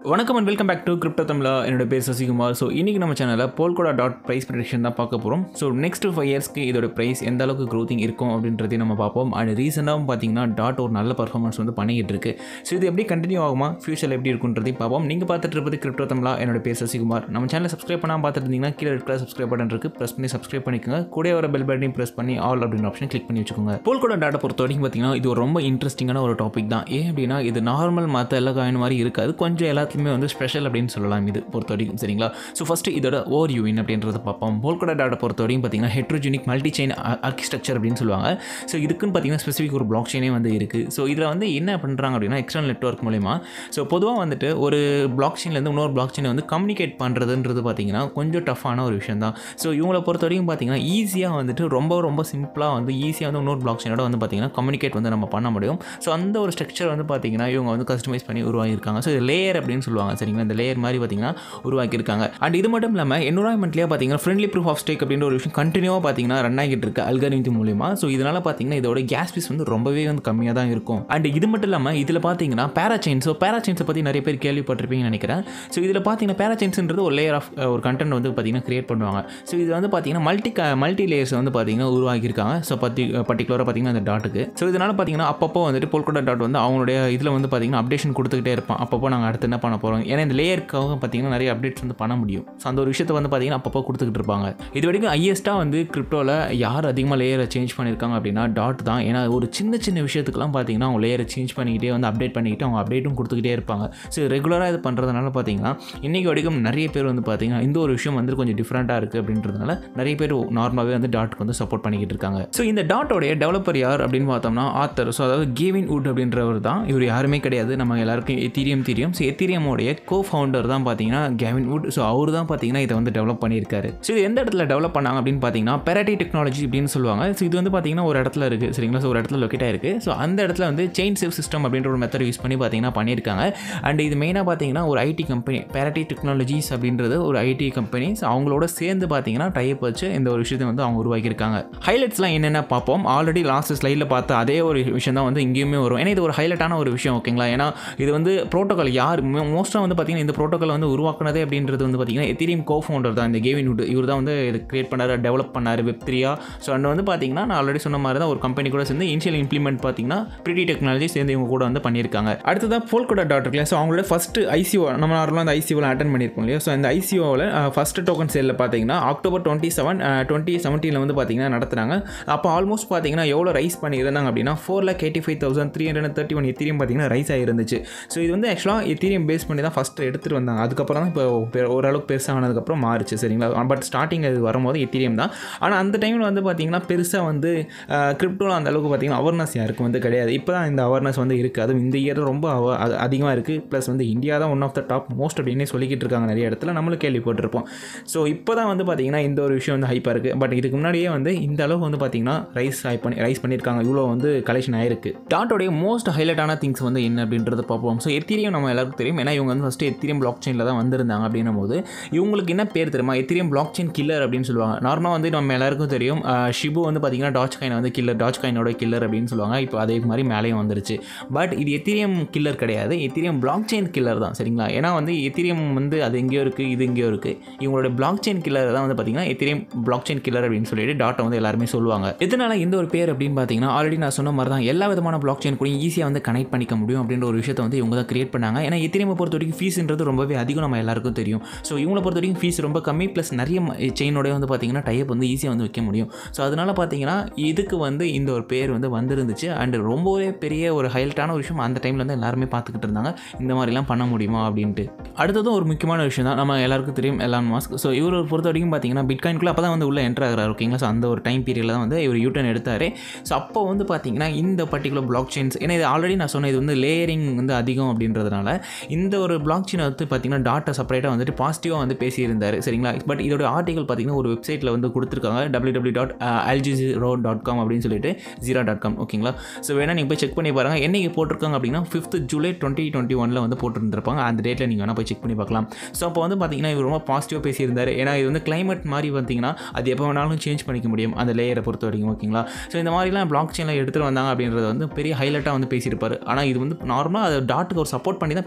வணக்கம் and welcome back to crypto தமிழா என்னோட பேர் சசிகுமார் ஸோ இன்றைக்கி நம்ம சேனலில் போல்கோடா டாட் ப்ரைஸ் ப்ரடிக்ஷன் தான் பார்க்க போகிறோம் ஸோ நெக்ஸ்ட் ஃபைவ் இயர்ஸ்க்கு இதோட ப்ரைஸ் எந்த அளவுக்கு க்ரோத்திங் இருக்கும் அப்படின்றதையும் நம்ம பார்ப்போம் அண்ட் ரீசெண்டாகவும் பார்த்தீங்கன்னா டாட் ஒரு நல்ல பர்ஃபார்மன்ஸ் வந்து பண்ணிக்கிட்டு இருக்கு ஸோ இது எப்படி கண்டினியூ ஆகுமா ஃபியூச்சரில் எப்படி இருக்குன்றதையும் பார்ப்போம் நீங்கள் பார்த்துட்டு இருப்பது கிரிப்டோ தமிழா என்னோட பேர் சசிகுமார் நம்ம சேனலை சப்ஸ்கிரைப் பண்ணாமல் பார்த்துட்டு இருந்தீங்கன்னா கீழே இருக்கிற சப்ஸ்கிரைப் பட்டன் இருக்குது ப்ரெஸ் பண்ணி சப்ஸ்கிரைப் பண்ணிக்கோங்க கூட வர பெல் பட்டனையும் ப்ரெஸ் பண்ணி ஆல் அப்படின்ற ஆப்ஷன் கிளிக் பண்ணி வச்சுக்கோங்க போல்கோடா டாட்டை பொறுத்த வரைக்கும் பார்த்தீங்கன்னா இது ஒரு ரொம்ப இன்ட்ரெஸ்டிங்கான ஒரு டாபிக் தான் ஏன் அப்படின்னா இது நார்மல் மற்ற எல்லா காயின் மாதிரி இருக்காது கொஞ்சம் எல்லாத்துலேயுமே வந்து ஸ்பெஷல் அப்படின்னு சொல்லலாம் இது பொறுத்த வரைக்கும் சரிங்களா ஸோ ஃபஸ்ட்டு இதோட ஓவர் யூவின் அப்படின்றத பார்ப்போம் போல்கோடா டாட்டை பொறுத்த வரைக்கும் பார்த்தீங்கன்னா ஹெட்ரோஜெனிக் மல்டி செயின் ஆர்கிஸ்ட்ரக்சர் அப்படின்னு சொல்லுவாங்க ஸோ இதுக்குன்னு பார்த்தீங்கன்னா ஸ்பெசிஃபிக் ஒரு பிளாக் செயினே வந்து இருக்குது ஸோ இதில் வந்து என்ன பண்ணுறாங்க அப்படின்னா எக்ஸ்டர்னல் நெட்ஒர்க் மூலிமா ஸோ பொதுவாக வந்துட்டு ஒரு பிளாக் செயின்லேருந்து இன்னொரு பிளாக் செயினை வந்து கம்யூனிகேட் பண்ணுறதுன்றது பார்த்தீங்கன்னா கொஞ்சம் டஃப்பான ஒரு விஷயம் தான் ஸோ இவங்களை பொறுத்த வரைக்கும் பார்த்தீங்கன்னா ஈஸியாக வந்துட்டு ரொம்ப ரொம்ப சிம்பிளாக வந்து ஈஸியாக வந்து இன்னொரு பிளாக் செயினோட வந்து பார்த்தீங்கன்னா கம்யூனிகேட் வந்து நம்ம பண்ண முடியும் ஸோ அந்த ஒரு ஸ்ட்ரக்சர் வந்து பார்த்தீங்கன்னா இவங்க வந்து கஸ்டமைஸ் பண்ணி உருவாகியிருக்காங்க ஸோ இது லேயர் அப்படின்னு சொல்லுவாங்க சரிங்களா இந்த லேயர் மாதிரி பார்த்தீங்கன்னா உருவாக்கியிருக்காங்க அண்ட் இது மட்டும் இல்லாமல் என்வரான்மெண்ட்லேயே பார்த்தீங்கன்னா ஃப்ரெண்ட்லி ப்ரூஃப் ஆஃப் ஸ்டேக் அப்படின்ற ஒரு விஷயம் கண்டினியூவாக பார்த்தீங்கன்னா ரன் ஆகிட்டு இருக்கு அல்காரித்தி மூலியமா ஸோ இதனால் பார்த்தீங்கன்னா இதோட கேஸ் பீஸ் வந்து ரொம்பவே வந்து கம்மியாக தான் இருக்கும் அண்ட் இது மட்டும் இல்லாமல் இதில் பார்த்தீங்கன்னா பேராச்சைன் ஸோ பேராச்சைன்ஸை பற்றி நிறைய பேர் கேள்விப்பட்டிருப்பீங்கன்னு நினைக்கிறேன் ஸோ இதில் பார்த்தீங்கன்னா பேராச்சைன்ஸ்ன்றது ஒரு லேயர் ஆஃப் ஒரு கண்டென்ட் வந்து பார்த்தீங்கன்னா கிரியேட் பண்ணுவாங்க ஸோ இது வந்து பார்த்தீங்கன்னா மல்டி மல்டி லேயர்ஸ் வந்து பார்த்தீங்கன்னா உருவாக்கியிருக்காங்க ஸோ பற்றி பர்டிகுலராக பார்த்தீங்கன்னா அந்த டாட்டுக்கு ஸோ இதனால் பார்த்தீங்கன்னா அப்பப்போ வந்துட்டு போல்கோடா டாட் வந்து அவங்களுடைய இதில் வந்து பார்த்தீங்கன்னா அப்டேஷன் கொடுத்துக்கிட்டே இருப்பான் அப்பப்போ நாங்கள் அடுத்து என்ன பண்ண போகிறோம் ஏன்னா இந்த லேயருக்காக பார்த்தீங்கன்னா நிறைய அப்டேட்ஸ் வந்து பண்ண முடியும் ஸோ அந்த ஒரு விஷயத்தை வந்து பார்த்தீங்கன்னா அப்பப்போ கொடுத்துக்கிட்டு இருப்பாங்க இது வரைக்கும் ஹையஸ்ட்டாக வந்து கிரிப்டோவில் யார் அதிகமாக லேயரை சேஞ்ச் பண்ணியிருக்காங்க அப்படின்னா டாட் தான் ஏன்னா ஒரு சின்ன சின்ன விஷயத்துக்குலாம் பார்த்தீங்கன்னா அவங்க லேயரை சேஞ்ச் பண்ணிக்கிட்டே வந்து அப்டேட் பண்ணிக்கிட்டு அவங்க அப்டேட்டும் கொடுத்துக்கிட்டே இருப்பாங்க ஸோ ரெகுலராக இது பண்ணுறதுனால பார்த்தீங்கன்னா இன்றைக்கி வரைக்கும் நிறைய பேர் வந்து பார்த்தீங்கன்னா இந்த ஒரு விஷயம் வந்து கொஞ்சம் டிஃப்ரெண்ட்டாக இருக்குது அப்படின்றதுனால நிறைய பேர் நார்மலாகவே வந்து டாட்க்கு வந்து சப்போர்ட் பண்ணிக்கிட்டு இருக்காங்க ஸோ இந்த டாட்டோடைய டெவலப்பர் யார் அப்படின்னு பார்த்தோம்னா ஆத்தர் ஸோ அதாவது கேவின் வுட் அப்படின்றவர் தான் இவர் யாருமே கிடையாது நம்ம எல்லாருக்கும் எத்தீரியம் தெரியும் ஸோ எத்தீரியமோடைய கோ ஃபவுண்டர் தான் பார்த்தீங்கன்னா கேவின் வுட் ஸோ அவர் தான் பார்த்தீங்கன்னா இதை வந்து டெவலப் பண்ணியிருக்காரு ஸோ இது எந்த இடத்துல டெவலப் பண்ணாங்க அப்படின்னு பார்த்தீங்கன்னா பெராட்டி டெக்னாலஜி அப்படின்னு சொல்லுவாங்க ஸோ இது வந்து பார்த்தீங்கன்னா ஒரு இடத்துல இருக்குது சரிங்களா ஸோ ஒரு இடத்துல லொக்கேட் ஆயிருக்கு ஸோ அந்த இடத்துல வந்து செயின் சேவ் சிஸ்டம் அப்படின்ற ஒரு மெத்தட் யூஸ் பண்ணி பார்த்தீங்கன்னா பண்ணியிருக்காங்க அண்ட் இது மெயினாக பார்த்தீங்கன்னா ஒரு ஐடி கம்பெனி பெராட்டி டெக்னாலஜிஸ் அப்படின்றது ஒரு ஐடி கம்பெனி ஸோ அவங்களோட சேர்ந்து பார்த்தீங்கன்னா டைப் வச்சு இந்த ஒரு விஷயத்தை வந்து அவங்க உருவாக்கியிருக்காங்க ஹைலைட்ஸ்லாம் என்னென்ன பார்ப்போம் ஆல்ரெடி லாஸ்ட் ஸ்லைடில் பார்த்த அதே ஒரு விஷயம் தான் வந்து இங்கேயுமே வரும் ஏன்னா இது ஒரு ஹைலைட்டான ஒரு விஷயம் ஓகேங்களா ஏன்னா இது வந்து ப்ரோட்டோகால் யார் மோஸ்ட்டாக வந்து பார்த்தீங்கன்னா இந்த ப்ரோட்டோகால் வந்து உருவாக்குனதே அப்படின்றது வந்து பார்த்தீங்கன்னா எத்திரியம் கோ ஃபவுண்டர் தான் இந்த கேவின் வுட் இவர் தான் வந்து இது கிரியேட் பண்ணார் டெவலப் பண்ணார் வெப் த்ரீயா ஸோ அண்ட் வந்து பார்த்தீங்கன்னா நான் ஆல்ரெடி சொன்ன மாதிரி தான் ஒரு கம்பெனி கூட சேர்ந்து இனிஷியல் இம்ப்ளிமெண்ட் பார்த்தீங்கன்னா பிரிட்டி டெக்னாலஜி சேர்ந்து இவங்க கூட வந்து பண்ணியிருக்காங்க அடுத்ததாக போல்கோடா டாட் இருக்குல்ல ஸோ அவங்களோட ஃபஸ்ட்டு ஐசிஓ நம்ம நார்மலாக அந்த ஐசிஓவில் அட்டன் பண்ணியிருப்போம் இல்லையா ஸோ அந்த ஐசிஓவில் ஃபஸ்ட்டு டோக்கன் சேலில் பார்த்தீங்கன்னா அக்டோபர் டுவெண்ட்டி செவன் டுவெண்ட்டி செவன்டீனில் வந்து பார்த்தீங்கன்னா நடத்துனாங்க அப்போ ஆல்மோஸ்ட் பார்த்தீங்கன்னா எவ்வளோ ரைஸ் பண்ணியிருந்தாங்க அப்படின்னா four lakh eighty five thousand three hundred thirty one Ethereum பார்த்தீங்கன்னா ரைஸ் ஆகிருந்துச்சு ஸோ இது வந்து ஆக்சுவலாக எத்திரியம் பேஸ் பண்ணி தான் ஃபஸ்ட்டு எடுத்துகிட்டு வந்தாங்க அதுக்கப்புறம் தான் இப்போ பெ- ஓரளவுக்கு பெருசானதுக்கப்புறம் மாறுச்சு சரிங்களா பட் ஸ்டார்டிங் அது வரும்போது எத்திரியம் தான் ஆனால் அந்த டைமில் வந்து பார்த்தீங்கன்னா பெருசாக வந்து கிரிப்டோவில் அந்த அளவுக்கு பார்த்தீங்கன்னா அவேர்னஸ் யாருக்கும் வந்து கிடையாது இப்போ தான் இந்த அவேர்னஸ் வந்து இருக்குது அதுவும் இந்த இயர் ரொம்ப அவ- அது அதிகமாக இருக்குது ப்ளஸ் வந்து இந்தியா தான் one of the top most அப்படின்னே சொல்லிக்கிட்டு இருக்காங்க நிறைய இடத்துல நம்மளும் கேள்விப்பட்டிருப்போம் ஸோ இப்போ தான் வந்து பார்த்தீங்கன்னா இந்த ஒரு விஷயம் வந்து ஹைப்பாக இருக்குது பட் இதுக்கு முன்னாடியே வந்து இந்த அளவுக்கு வந்து பார்த்தீங்கன்னா ரைஸ் ஹை பண்ணி ரைஸ் பண்ணியிருக்காங்க இவ்வளோ வந்து கலெக்ஷன் ஆயிருக்கு டாட்டோடைய மோஸ்ட் ஹைலைட்டான திங்ஸ் வந்து என்ன அப்படின்றத பார்ப்போம் ஸோ எத்திரியம் நம்ம எல்லாருக்கும் தெரியும் ஏன்னா இவங்க வந்து ஃபஸ்ட்டு எத்திரியம் பிளாக் செயினில் தான் வந்திருந்தாங்க அப்படின்னும் போது இவங்களுக்கு என்ன பேர் தெரியுமா எத்திரியம் பிளாக் செயின் கில்லர் அப்படின்னு சொல்லுவாங்க நார்மலாக வந்து நம்ம எல்லாருக்கும் தெரியும் அஹ், ஷிபு வந்து பார்த்தீங்கன்னா டாச் காயின் வந்து கில்லர் டாச் காயினோட கில்லர் அப்படின்னு சொல்லுவாங்க இப்போ அதே மாதிரி மேலேயும் வந்துருச்சு பட் இது எத்திரியம் கில்லர் கிடையாது எத்திரியம் பிளாக் செயின் கில்லர் தான் சரிங்களா ஏன்னா வந்து எத்திரியம் வந்து அது எங்கேயோ இருக்குது இது எங்கேயோ இருக்குது இவங்களோட பிளாக் செயின் கில்லர் தான் வந்து பார்த்தீங்கன்னா எத்திரியம் பிளாக் செயின் கில்லர் அப்படின்னு சொல்லிட்டு டாட்டை வந்து எல்லாருமே சொல்லுவாங்க இதனால இந்த ஒரு பேர் அப்படின்னு பார்த்தீங்கன்னா ஆல்ரெடி நான் சொன்ன மாதிரி தான் எல்லா விதமான பிளாக் செயின் கூட ஈஸியாக வந்து கனெக்ட் பண்ணிக்க முடியும் அப்படின்ற ஒரு விஷயத்தை வந்து இவங்க தான் கிரியேட் பண்ணாங்க ஏன்னா எத்திரியம் பொறுத்த வரைக்கும் ஃபீஸ்ன்றது ரொம்பவே அதிகம் நம்ம எல்லாருக்கும் தெரியும் ஸோ இவங்களை பொறுத்த வரைக்கும் ஃபீஸ் ரொம்ப கம்மி ப்ளஸ் நிறைய செயினோட வந்து பார்த்தீங்கன்னா டைப் வந்து ஈஸியாக வந்து வைக்க முடியும் ஸோ அதனால பார்த்தீங்கன்னா இதுக்கு வந்து இந்த ஒரு பேர் வந்து வந்திருந்துச்சு அண்ட் ரொம்பவே பெரிய ஒரு ஹைலைட்டான ஒரு விஷயம் அந்த டைமில் வந்து எல்லாருமே பார்த்துக்கிட்டு இருந்தாங்க இந்த மாதிரிலாம் பண்ண முடியுமா அப்படின்ட்டு அடுத்ததும் ஒரு முக்கியமான விஷயம் தான் நம்ம எல்லாருக்கும் தெரியும் எலான் மாஸ்க் ஸோ இவர் பொறுத்த வரைக்கும் பார்த்தீங்கன்னா பிட்காயின்குள்ளே அப்போ தான் வந்து உள்ளே என்ட்ரு ஆகிறாரு ஓகேங்களா ஸோ அந்த ஒரு டைம் பீரியடில் தான் வந்து இவர் யூட்டன் எடுத்தார் ஸோ அப்போ வந்து பார்த்தீங்கன்னா இந்த பர்டிகுலர் பிளாக் செயின்ஸ் ஏன்னா இது ஆல்ரெடி நான் சொன்னேன் இது வந்து லேயரிங் வந்து அதிகம் அப்படின்றதுனால இந்த ஒரு பிளாக் செயினை வந்து பார்த்தீங்கன்னா டாட்டா செப்பரேட்டாக வந்துட்டு பாசிட்டிவாக வந்து பேசியிருந்தார் சரிங்களா பட் இதோட ஆர்டிகல் பார்த்தீங்கன்னா ஒரு வெப்சைட்டில் வந்து கொடுத்துருக்காங்க டபிள்யூ டபிள்யூ டாட் எல்ஜிரோ டாட் காம் அப்படின்னு சொல்லிட்டு ஜீரா டாட் காம் ஓகேங்களா ஸோ வேணால் நீங்கள் போய் செக் பண்ணி பாருங்கள் என்னைக்கு போட்டிருக்காங்க அப்படின்னா ஃபிஃப்த் ஜூலை டுவெண்ட்டி டுவெண்ட்டி ஒனில் வந்து போட்டுருந்துருப்பாங்க அந்த டேட்டில் நீங்கள் வேணால் போய் செக் பண்ணி பார்க்கலாம் ஸோ அப்போ வந்து பார்த்தீங்கன்னா இவர் ரொம்ப பாசிட்டிவாக பேசியிருந்தார் ஏன்னா இது வந்து climate மாதிரி பார்த்தீங்கன்னா அது எப்போ வேணாலும் சேஞ்ச் பண்ணிக்க முடியும் அந்த லேயரை பொறுத்த வரைக்கும் ஓகேங்களா ஸோ இந்த மாதிரிலாம் பிளாக் செயினில் எடுத்துகிட்டு வந்தாங்க அப்படின்றது வந்து பெரிய ஹைலைட்டாக வந்து பேசியிருப்பார் ஆனால் இது வந்து நார்மலாக அது டாட்டுக்கு ஒரு சப்போர்ட் பண்ணி தான் பேசியிருந்தார்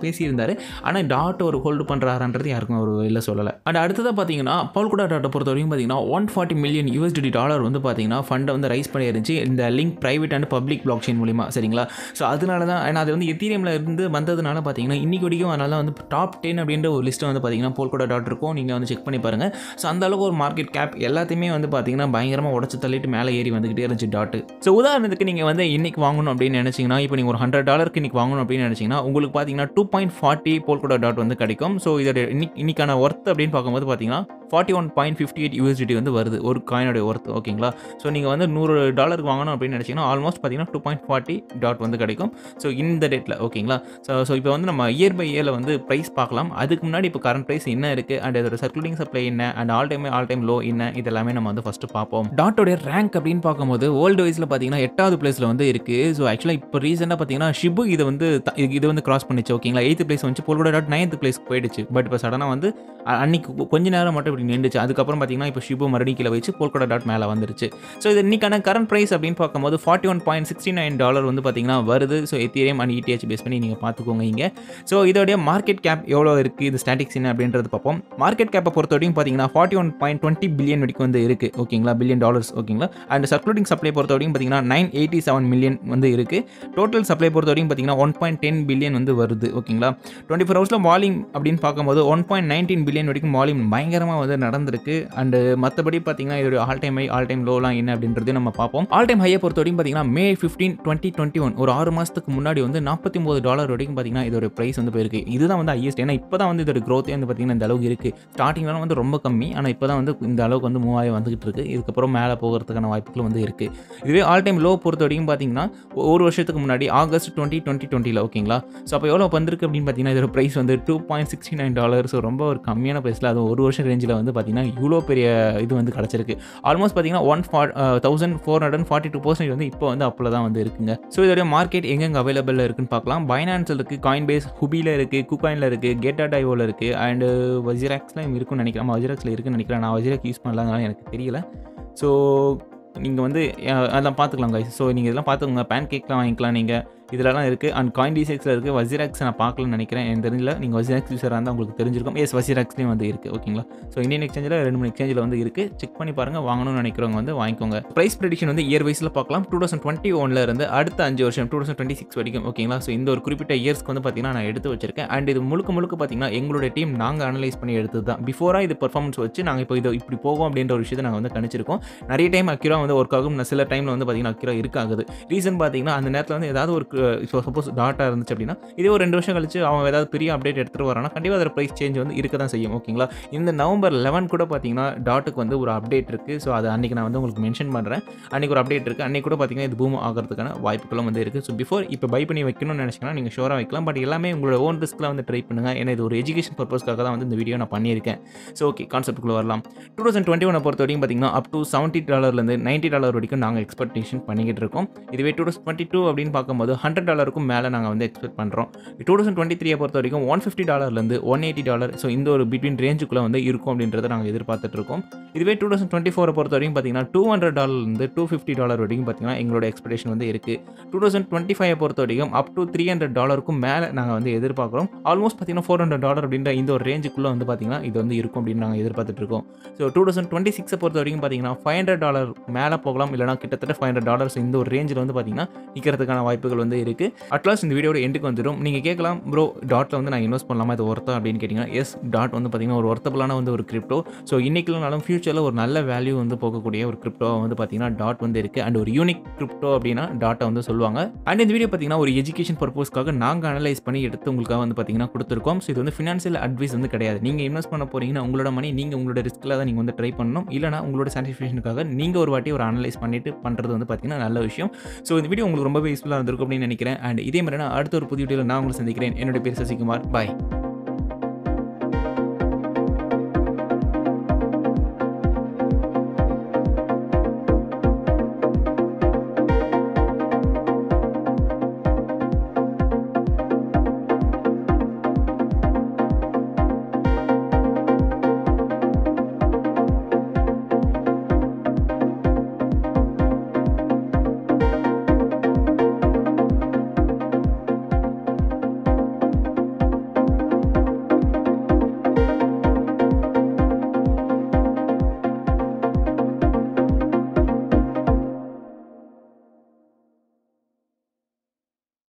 இருக்காரு ஆனால் டாட் ஒரு ஹோல்டு பண்ணுறாருன்றது யாருக்கும் அவர் வெளில சொல்லலை அண்ட் அடுத்ததாக பார்த்தீங்கன்னா பால்குடா டாட்டை பொறுத்த வரைக்கும் பார்த்தீங்கன்னா one forty million USD dollar வந்து பார்த்தீங்கன்னா ஃபண்டை வந்து ரைஸ் பண்ணிருந்துச்சு இந்த link private and public blockchain மூலிமா சரிங்களா ஸோ அதனால தான் ஏன்னா அது வந்து எத்தீரியமில் இருந்து வந்ததுனால பார்த்தீங்கன்னா இன்னைக்கு வரைக்கும் அதனால வந்து டாப் டென் அப்படின்ற ஒரு லிஸ்ட்டை வந்து பார்த்தீங்கன்னா போல்கோடா டாட் இருக்கும் நீங்கள் வந்து செக் பண்ணி பாருங்கள் ஸோ அந்த அளவுக்கு ஒரு மார்க்கெட் கேப் எல்லாத்தையுமே வந்து பார்த்தீங்கன்னா பயங்கரமாக உடச்சு தள்ளிட்டு மேலே ஏறி வந்துகிட்டே இருந்துச்சு டாட்டு ஸோ உதாரணத்துக்கு நீங்கள் வந்து இன்னைக்கு வாங்கணும் அப்படின்னு நினச்சிங்கன்னா இப்போ நீங்கள் ஒரு ஹண்ட்ரட் டாலருக்கு இன்னைக்கு வாங்கணும் அப்படின்னு நினச்சிங்கன்னா உங்களுக்கு பார்த்தீங்கன்னா two point forty Polkadot வந்து கிடைக்கும் ஸோ இதோட இன்னைக்கு இன்னைக்கான ஒர்த் அப்படின்னு பார்க்கும்போது பார்த்தீங்கன்னா forty one point fifty eight USD வந்து வருது ஒரு காயினோட ஒர்த் ஓகேங்களா ஸோ நீங்கள் வந்து நூறு டாலருக்கு வாங்கணும் அப்படின்னு நினச்சிங்கன்னா ஆல்மோஸ்ட் பார்த்தீங்கன்னா டூ பாயிண்ட் ஃபார்ட்டி டாட் வந்து கிடைக்கும் ஸோ இந்த டேட்டில் ஓகேங்களா ஸோ ஸோ இப்போ வந்து நம்ம இயர் பை இயரில் வந்து ப்ரைஸ் பார்க்கலாம் அதுக்கு முன்னாடி இப்போ கரண்ட் ப்ரைஸ் என்ன இருக்குது அண்ட் அதோட சர்க்குலேட்டிங் சப்ளை என்ன and all time all time low என்ன இதெல்லாமே நம்ம வந்து ஃபஸ்ட்டு பார்ப்போம் டாட்டோடைய ரேங்க் அப்படின்னு பார்க்கும்போது வேர்ல்டு வைஸில் பார்த்தீங்கன்னா எட்டாவது பிளேஸில் வந்து இருக்குது ஸோ ஆக்சுவலாக இப்போ ரீசெண்டாக பார்த்தீங்கன்னா ஷிபு இதை வந்து த- இது- இது வந்து கிராஸ் பண்ணிச்சு ஓகேங்களா எயித்து பிளேஸ் வந்து போல்கோட டாட் நைன்த் பிளேஸ்க்கு போயிடுச்சு பட் இப்போ சடனாக வந்து அ- அன்னைக்கு கொ- கொஞ்ச நேரம் மட்டும் இப்படி நின்றுச்சு அதுக்கப்புறம் பார்த்தீங்கன்னா இப்போ ஷிபு மறுபடியும் கீழே வச்சு போல்கோடா டாட் மேலே வந்துருச்சு ஸோ இது இன்னைக்கான கரண்ட் ப்ரைஸ் அப்படின்னு பார்க்கும்போது forty one point sixty nine dollar வந்து பார்த்தீங்கன்னா வருது so Ethereum and ETH base பண்ணி நீங்கள் பார்த்துக்கோங்க இங்கே ஸோ இதோடைய மார்க்கெட் கேப் எவ்வளோ இருக்குது இது ஸ்டாட்டிக்ஸ் என்ன அப்படின்றது பார்ப்போம் மார்க்கெட் கேப்பை பொறுத்த வரைக்கும் பார்த்தீங்கன்னா forty one point twenty billion வரைக்கும் வந்து இருக்குது ஓகேங்களா பில்லியன் டாலர்ஸ் ஓகேங்களா அண்ட் சர்க்குலேட்டிங் சப்ளை பொறுத்த வரைக்கும் பார்த்தீங்கன்னா நைன் எயிட்டி செவன் மில்லியன் வந்து இருக்குது டோட்டல் சப்ளை பொறுத்த வரைக்கும் பார்த்தீங்கன்னா ஒன் பாயிண்ட் டென் பில்லியன் வந்து வருது ஓகேங்களா டுவெண்ட்டி ஃபோர் ஹவர்ஸில் வால்யூம் அப்படின்னு பார்க்கும்போது ஒன் பாயிண்ட் நைன்டீன் பில்லியன் வரைக்கும் வால்யூம் பயங்கரமாக வந்து நடந்திருக்கு அண்டு மற்றபடி பார்த்தீங்கன்னா இதோட all time high all time லோலாம் என்ன அப்படின்றதையும் நம்ம பார்ப்போம் ஆல் டைம் ஹையை பொறுத்த வரைக்கும் பார்த்தீங்கன்னா May fifteen twenty twenty one ஒரு ஆறு மாதத்துக்கு முன்னாடி வந்து நாற்பத்தி ஒம்பது டாலர் வரைக்கும் பார்த்தீங்கன்னா இதோட ப்ரைஸ் வந்து போயிருக்கு இதுதான் வந்து ஹையஸ்ட் ஏன்னா இப்போ தான் வந்து இதோட growth வந்து பார்த்தீங்கன்னா இந்த அளவுக்கு இருக்குது ஸ்டார்டிங்லாம் வந்து ரொம்ப கம்மி ஆனால் இப்போ தான் வந்து இந்த அளவுக்கு வந்து மூவாயிரம் வந்துகிட்டு இருக்கு இதுக்கப்புறம் மேலே போகிறதுக்கான வாய்ப்புகள் வந்து இருக்குது இதுவே ஆல் டைம் லோ பொறுத்த வரைக்கும் பார்த்தீங்கன்னா ஒரு வருஷத்துக்கு முன்னாடி ஆகஸ்ட் டுவெண்ட்டி டுவெண்ட்டி டுவெண்ட்டியில் ஓகேங்களா ஸோ அப்போ எவ்வளோ வந்திருக்கு அப்படின்னு பார்த்தீங்கன்னா இதோட ப்ரைஸ் வந்து two point sixty nine dollar so ரொம்ப ஒரு கம்மியான ப்ரைஸில் அது ஒரு வருஷம் ரேஞ்சில் வந்து பார்த்தீங்கன்னா இவ்வளோ பெரிய இது வந்து கிடச்சிருக்கு ஆல்மோஸ்ட் பார்த்தீங்கன்னா one four thousand four hundred forty two percent வந்து இப்போ வந்து அப்போ தான் வந்து இருக்குங்க ஸோ இதோட மார்க்கெட் எங்கெங்கே அவைலபிள் இருக்குன்னு பார்க்கலாம் பைனான்ஸில் இருக்குது காயின் பேஸ் ஹுபியில் இருக்குது குகாயினில் இருக்குது கேட்டா டைவோவில் இருக்குது அண்டு வஜிராக்ஸ்லாம் இருக்குன்னு நினைக்கிறேன் வஜிராக்ஸில் இருக்குன்னு நினைக்கிறேன் நான் வஜிராக் யூஸ் பண்ணலாங்கனால எனக்கு தெரியல ஸோ நீங்கள் வந்து அஹ், அதெல்லாம் பார்த்துக்கலாம் guys ஸோ நீங்கள் இதெல்லாம் பார்த்துக்கோங்க பேன் கேக்லாம் வாங்கிக்கலாம் நீங்கள் இதெல்லாம் இருக்குது அண்ட் காயின் டிசெக்ஸில் இருக்குது வஜிராக்ஸ் நான் பார்க்கலன்னு நினைக்கிறேன் எனக்கு தெரியல நீங்கள் வஜிராக்ஸ் யூஸராக இருந்தால் உங்களுக்கு தெரிஞ்சிருக்கும் எஸ் வஜிராக்ஸ்லேயும் வந்து இருக்குது ஓகேங்களா ஸோ இந்தியன் எக்ஸ்சேஞ்சில் ரெண்டு மூணு எக்ஸ்சேஞ்சில் வந்து இருக்குது செக் பண்ணி பாருங்கள் வாங்கணும்னு நினைக்கிறவங்க வந்து வாங்கிக்கோங்க ப்ரைஸ் ப்ரெடிக்ஷன் வந்து இயர் வைஸில் பார்க்கலாம் டூ தௌசண்ட் டுவெண்ட்டி ஒன்ல இருந்து அடுத்த அஞ்சு வருஷம் டூ தௌசண்ட் டுவெண்ட்டி சிக்ஸ் வரைக்கும் ஓகேங்களா ஸோ இந்த ஒரு குறிப்பிட்ட இயர்ஸ்க்கு வந்து பார்த்தீங்கன்னா நான் எடுத்து வச்சிருக்கேன் அண்ட் இது முழுக்க முழுக்க பார்த்தீங்கன்னா எங்களுடைய டீம் நாங்கள் அனலைஸ் பண்ணி எடுத்தது தான் பிஃபோராக இது பர்ஃபார்மன்ஸ் வச்சு நாங்கள் இப்போ இது இப்படி போகும் அப்படின்ற ஒரு விஷயத்தை நாங்கள் வந்து கணிச்சிருக்கோம் நிறைய டைம் அக்யூரா வந்து ஒர்க் ஆகும் சில டைமில் வந்து பார்த்தீங்கன்னா அக்யூரா இருக்காகுது ரீசன் பார்த்தீங்கன்னா அந்த நேரத்தில் வந்து ஏதாவது ஒரு சப்போஸ் டாட்டா இருந்துச்சு அப்படின்னா இதே ஒரு ரெண்டு வருஷம் கழிச்சு அவன் ஏதாவது பெரிய அப்டேட் எடுத்துகிட்டு வரானா கண்டிப்பாக அதோட ப்ரைஸ் சேஞ்ச் வந்து இருக்க தான் செய்யும் ஓகேங்களா இந்த நவம்பர் லெவன் கூட பார்த்தீங்கன்னா டாட்டுக்கு வந்து ஒரு அப்டேட் இருக்குது ஸோ அது அன்றைக்கி நான் வந்து உங்களுக்கு மென்ஷன் பண்ணுறேன் அன்றைக்கி ஒரு அப்டேட் இருக்குது அன்றைக்கி கூட பார்த்தீங்கன்னா இது பூம் ஆகிறதுக்கான வாய்ப்புகளும் வந்து இருக்குது ஸோ பிஃபோர் இப்போ பை பண்ணி வைக்கணும்னு நினச்சிங்கன்னா நீங்கள் ஷோராக வைக்கலாம் பட் எல்லாமே உங்களோட ஓன் ரிஸ்க்கில் வந்து ட்ரை பண்ணுங்கள் ஏன்னா இது ஒரு எஜுகேஷன் பர்பஸ்க்காக தான் வந்து இந்த வீடியோ நான் பண்ணியிருக்கேன் ஸோ ஓகே கான்செப்ட்டுக்குள்ளே வரலாம் டூ தௌசண்ட் டுவெண்ட்டி ஒனை பொறுத்த வரைக்கும் பார்த்தீங்கன்னா அப் டு செவன்ட்டி டாலர்லேருந்து நைன்ட்டி டாலர் வரைக்கும் நாங்கள் எக்ஸ்பெக்டேஷன் பண்ணிக்கிட்டு இருக்கோம் இதுவே டூ தௌசண்ட் டுவெண்ட்டி டூ அப்படின்னு பார்க்கும்போது ஹண்ட்ரட் டாலருக்கும் மேலே நாங்கள் வந்து எக்ஸ்பெக்ட் பண்ணுறோம் டூ தௌசண்ட் டுவெண்ட்டி த்ரீயை பொறுத்த வரைக்கும் ஒன் ஃபிஃப்டி டாலர்லேருந்து ஒன் எயிட்டி டாலர் ஸோ இந்த ஒரு பிட்வீன் ரேஞ்சுக்குள்ளே வந்து இருக்கும் அப்படின்றத நாங்கள் எதிர்பார்த்துட்டு இருக்கோம் இதுவே டூ தௌசண்ட் டுவெண்ட்டி ஃபோரை பொறுத்த வரைக்கும் பார்த்தீங்கன்னா டூ ஹண்ட்ரட் டாலர்லேருந்து டூ ஃபிஃப்டி டாலர் வரைக்கும் பார்த்தீங்கன்னா எங்களோட எக்ஸ்பெக்டேஷன் வந்து இருக்குது டூ தௌசண்ட் டுவெண்ட்டி ஃபைவ் பொறுத்த வரைக்கும் அப் டு த்ரீ ஹண்ட்ரட் டாலருக்கும் மேலே நாங்கள் வந்து எதிர்பார்க்குறோம் ஆல்மோஸ்ட் பார்த்தீங்கன்னா ஃபோர் ஹண்ட்ரட் டாலர் அப்படின்ற இந்த ஒரு ரேஞ்சுக்குள்ளே வந்து பார்த்தீங்கன்னா இது வந்து இருக்கும் அப்படின்னு நாங்கள் எதிர்பார்த்துட்டு இருக்கோம் ஸோ டூ தௌசண்ட் டுவெண்ட்டி சிக்ஸை பொறுத்த வரைக்கும் பார்த்தீங்கன்னா ஃபைவ் ஹண்ட்ரட் டாலர் மேலே போகலாம் இல்லைனா கிட்டத்தட்ட ஃபைவ் ஹண்ட்ரட் டாலர்ஸ் இந்த ஒரு ரேஞ்சில் வந்து பார்த்தீங்கன்னா நிற்கிறதுக்கான வாய்ப்புகள் வந்து இருக்குது அட்லாஸ்ட் இந்த வீடியோட எண்டுக்கு வந்துடும் நீங்கள் கேட்கலாம் ப்ரோ டாட்டில் வந்து நான் இன்வெஸ்ட் பண்ணலாமா இது ஒர்த்தா அப்படின்னு கேட்டிங்கன்னா எஸ் டாட் வந்து பார்த்தீங்கன்னா ஒரு ஒர்த்தபிளான வந்து ஒரு கிரிப்டோ ஸோ இன்றைக்கிலனாலும் ஃபியூச்சரில் ஒரு நல்ல வேல்யூ வந்து போகக்கூடிய ஒரு கிரிப்டோ வந்து பார்த்தீங்கன்னா டாட் வந்து இருக்குது அண்ட் ஒரு யூனிக் கிரிப்டோ அப்படின்னா டாட்டை வந்து சொல்லுவாங்க அண்ட் இந்த வீடியோ பார்த்தீங்கன்னா ஒரு எஜுகேஷன் பர்பஸ்க்காக நாங்கள் அனலைஸ் பண்ணி எடுத்து உங்களுக்காக வந்து பார்த்தீங்கன்னா கொடுத்துருக்கோம் ஸோ இது வந்து ஃபினான்ஷியல் அட்வைஸ் வந்து கிடையாது நீங்கள் இன்வெஸ்ட் பண்ண போறீங்கன்னா உங்களோட மணி நீங்கள் உங்களோட ரிஸ்க்கில் தான் நீங்கள் வந்து ட்ரை பண்ணணும் இல்லைனா உங்களோட சாட்டிஸ்ஃபேஷனுக்காக நீங்கள் ஒரு வாட்டி ஒரு அனலைஸ் பண்ணிட்டு பண்ணுறது வந்து பார்த்தீங்கன்னா நல்ல விஷயம் ஸோ இந்த வீடியோ உங்களுக்கு ரொம்பவே யூஸ்ஃபுல்லாக இருந்திருக்கும் அப்படின்னு நினைக்கிறேன் அண்ட் இதே மாதிரி நான் அடுத்த ஒரு புதிய வீடியோவில் நான் உங்களை சந்திக்கிறேன் என்னுடைய பேர் சசிகுமார் பாய்